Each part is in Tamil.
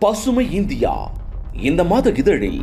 பசுமை இந்தியா இந்த மாத இதழில்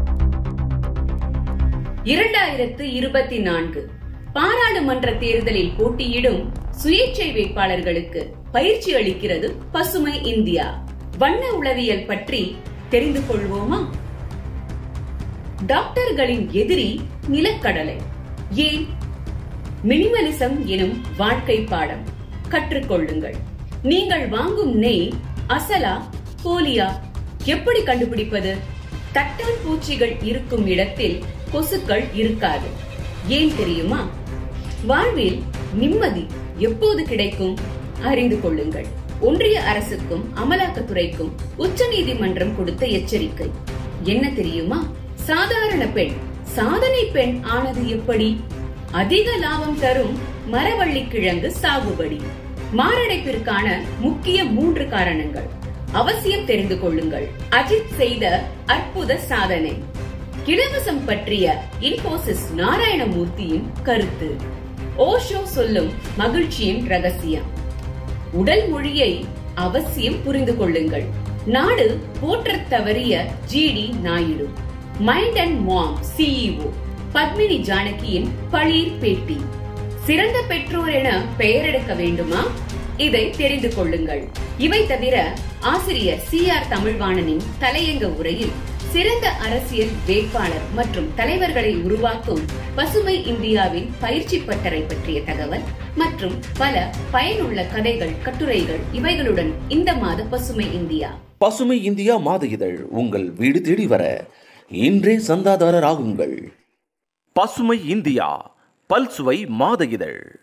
இரண்டாயிரத்து இருபத்தி நான்கு பாராளுமன்ற தேர்தலில் போட்டியிடும் சுயேட்சை வேட்பாளர்களுக்கு பயிற்சி அளிக்கிறது பசுமை இந்தியா வண்ண உளவியல் பற்றி தெரிந்து கொள்வோமா டாக்டர்களின் எதிரி நிலக்கடலை ஏன் மினிமலிசம் எனும் வாழ்க்கை பாடம் கற்றுக்கொள்ளுங்கள் நீங்கள் வாங்கும் நெய் அசலா போலியா எப்படி கண்டுபிடிப்பது தட்டான் பூச்சிகள் இருக்கும் இடத்தில் கொசுக்கள் இருக்காது ஏன் தெரியுமா வாழ்வில் நிம்மதி எப்போது கிடைக்கும் அறிந்து கொள்ளுங்கள் ஒன்றிய அரசுக்கும் அமலாக்கத்துறைக்கும் உச்சநீதிமன்றம் கொடுத்த எச்சரிக்கை என்ன தெரியுமா சாதாரண பெண் சாதனை பெண் ஆனது எப்படி அதிக லாபம் தரும் மரவள்ளி கிழங்கு சாகுபடி மாரடைப்பிற்கான முக்கிய மூன்று காரணங்கள் அவசியம் தெரிந்து கொள்ளுங்கள் அஜித் செய்த அற்புத சாதனை இலவசம் பற்றிய இன்போசிஸ் நாராயணமூர்த்தியின் கருத்து ஓஷோ சொல்லும் மகிழ்ச்சியின் ரகசியம் உடல் மொழியை அவசியம் புரிந்து கொள்ளுங்கள் நாடு போற்றத் தவறிய GD Naidu mind and mom CEO Padmini ஜானகியின் பளீர் பேட்டி சிறந்த பெற்றோர் என பெயரெடுக்க வேண்டுமா இதை தெரிந்து கொள்ளுங்கள் இவை தவிர ஆசிரியர் சி ஆர் தமிழ்வாணனின் தலையங்க உரையில் சிறந்த அரசியல் வேட்பாளர் மற்றும் தலைவர்களை உருவாக்கும் பசுமை இந்தியாவின் பயிற்சி பட்டறை பற்றிய தகவல் மற்றும் பல பயனுள்ள கதைகள் கட்டுரைகள் இவைகளுடன் இந்த மாத பசுமை இந்தியா பசுமை இந்தியா மாத இதழ் உங்கள் வீடு தேடி வர இன்றே சந்தாதாரர் ஆகுங்கள் பசுமை இந்தியா பல்சுவை மாத இதழ்